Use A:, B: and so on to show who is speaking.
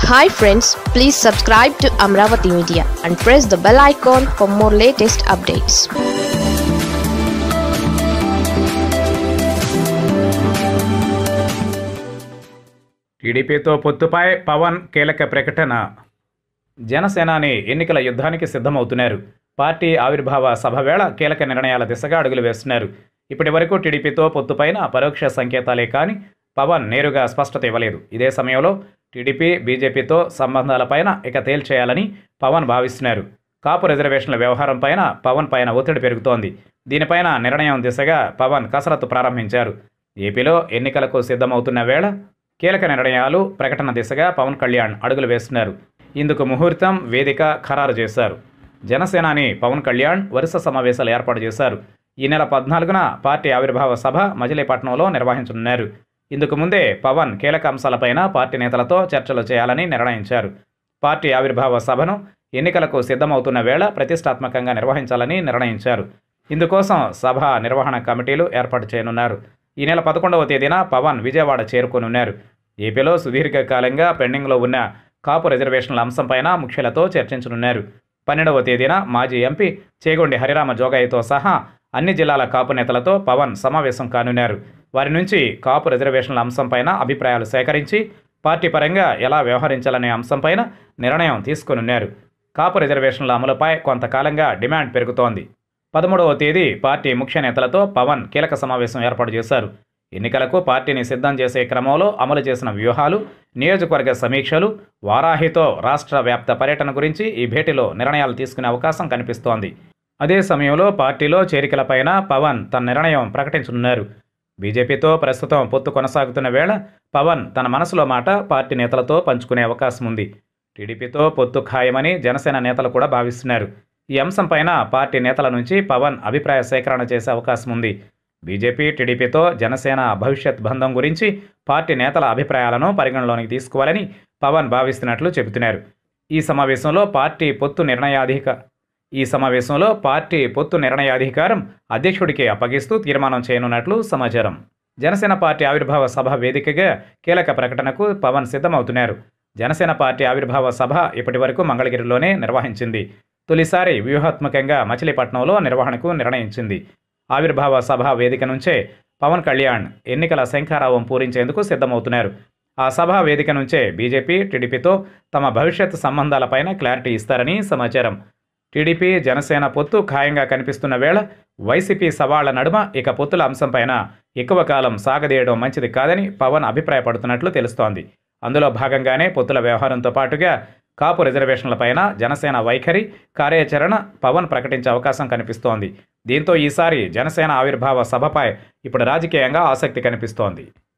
A: hi friends please subscribe to Amaravati media and press the bell icon for more latest updates
B: టీడీపీతో పొత్తుపై పవన్ కీలక ప్రకటన జనసేనాని ఎన్నికల యుద్ధానికి సిద్ధమవుతున్నారు పార్టీ ఆవిర్భావ సభ వేళ కీలక నిర్ణయాల దిశగా అడుగులు వేస్తున్నారు ఇప్పటి వరకు టీడీపీతో పొత్తుపైన పరోక్ష సంకేతాలే కానీ పవన్ నేరుగా స్పష్టత ఇవ్వలేదు ఇదే సమయంలో టీడీపీ బీజేపీతో సంబంధాలపైన ఇక తేల్చేయాలని పవన్ భావిస్తున్నారు కాపు రిజర్వేషన్ల వ్యవహారం పైన పవన్ పైన ఒత్తిడి పెరుగుతోంది దీనిపైన నిర్ణయం దిశగా పవన్ కసరత్తు ప్రారంభించారు ఏపీలో ఎన్నికలకు సిద్ధమవుతున్న వేళ కీలక నిర్ణయాలు ప్రకటన దిశగా పవన్ కళ్యాణ్ అడుగులు వేస్తున్నారు ఇందుకు ముహూర్తం వేదిక ఖరారు చేశారు జనసేనాని పవన్ కళ్యాణ్ వరుస సమావేశాలు ఏర్పాటు చేశారు ఈ నెల పద్నాలుగున పార్టీ ఆవిర్భావ సభ మజిలీపట్నంలో నిర్వహించనున్నారు ఇందుకు ముందే పవన్ కీలక అంశాలపైన పార్టీ నేతలతో చర్చలు చేయాలని నిర్ణయించారు పార్టీ ఆవిర్భావ సభను ఎన్నికలకు సిద్ధమవుతున్న వేళ ప్రతిష్టాత్మకంగా నిర్వహించాలని నిర్ణయించారు ఇందుకోసం సభ నిర్వహణ కమిటీలు ఏర్పాటు చేయనున్నారు ఈ నెల పదకొండవ తేదీన పవన్ విజయవాడ చేరుకోనున్నారు ఏపీలో సుదీర్ఘకాలంగా పెండింగ్లో ఉన్న కాపు రిజర్వేషన్ల అంశంపైన ముఖ్యులతో చర్చించనున్నారు పన్నెండవ తేదీన మాజీ ఎంపీ చేగొండి హరిరామ జోగయ్యతో సహా అన్ని జిల్లాల కాపు నేతలతో పవన్ సమావేశం కానున్నారు వారి నుంచి కాపు రిజర్వేషన్ల అంశంపైన అభిప్రాయాలు సేకరించి పార్టీ పరంగా ఎలా వ్యవహరించాలనే అంశంపైన నిర్ణయం తీసుకోనున్నారు కాపు రిజర్వేషన్ల అమలుపై కొంతకాలంగా డిమాండ్ పెరుగుతోంది పదమూడవ తేదీ పార్టీ ముఖ్య నేతలతో పవన్ కీలక సమావేశం ఏర్పాటు చేశారు ఎన్నికలకు పార్టీని సిద్ధం చేసే క్రమంలో అమలు చేసిన వ్యూహాలు నియోజకవర్గ సమీక్షలు వారాహితో రాష్ట్ర వ్యాప్త పర్యటన గురించి ఈ భేటీలో నిర్ణయాలు తీసుకునే అవకాశం కనిపిస్తోంది అదే సమయంలో పార్టీలో చేరికలపైన పవన్ తన నిర్ణయం ప్రకటించనున్నారు బీజేపీతో ప్రస్తుతం పొత్తు కొనసాగుతున్న వేళ పవన్ తన మనసులో మాట పార్టీ నేతలతో పంచుకునే అవకాశం ఉంది టీడీపీతో పొత్తు ఖాయమని జనసేన నేతలు కూడా భావిస్తున్నారు ఈ అంశంపైన పార్టీ నేతల నుంచి పవన్ అభిప్రాయ సేకరణ చేసే అవకాశం ఉంది బీజేపీ టీడీపీతో జనసేన భవిష్యత్ బంధం గురించి పార్టీ నేతల అభిప్రాయాలను పరిగణలోనికి తీసుకోవాలని పవన్ భావిస్తున్నట్లు చెబుతున్నారు ఈ సమావేశంలో పార్టీ పొత్తు నిర్ణయాధిక ఈ సమావేశంలో పార్టీ పొత్తు నిర్ణయాధికారం అధ్యక్షుడికి అప్పగిస్తూ తీర్మానం చేయనున్నట్లు సమాచారం జనసేన పార్టీ ఆవిర్భావ సభ వేదికగా కీలక ప్రకటనకు పవన్ సిద్ధమవుతున్నారు జనసేన పార్టీ ఆవిర్భావ సభ ఇప్పటి వరకు మంగళగిరిలోనే నిర్వహించింది తొలిసారి వ్యూహాత్మకంగా మచిలీపట్నంలో నిర్వహణకు నిర్ణయించింది ఆవిర్భావ సభ వేదిక నుంచే పవన్ కళ్యాణ్ ఎన్నికల శంఖారావం పూరించేందుకు సిద్ధమవుతున్నారు ఆ సభ వేదిక నుంచే బీజేపీ టీడీపీతో తమ భవిష్యత్ సంబంధాలపైన క్లారిటీ ఇస్తారని సమాచారం టీడీపీ జనసేన పొత్తు ఖాయంగా కనిపిస్తున్న వేళ వైసీపీ సవాళ్ల నడుమ ఇక పొత్తుల అంశంపైన ఎక్కువ కాలం సాగదీయడం మంచిది కాదని పవన్ అభిప్రాయపడుతున్నట్లు తెలుస్తోంది అందులో భాగంగానే పొత్తుల వ్యవహారంతో పాటుగా కాపు రిజర్వేషన్లపైన జనసేన వైఖరి కార్యాచరణ పవన్ ప్రకటించే అవకాశం కనిపిస్తోంది దీంతో ఈసారి జనసేన ఆవిర్భావ సభపై ఇప్పుడు రాజకీయంగా ఆసక్తి కనిపిస్తోంది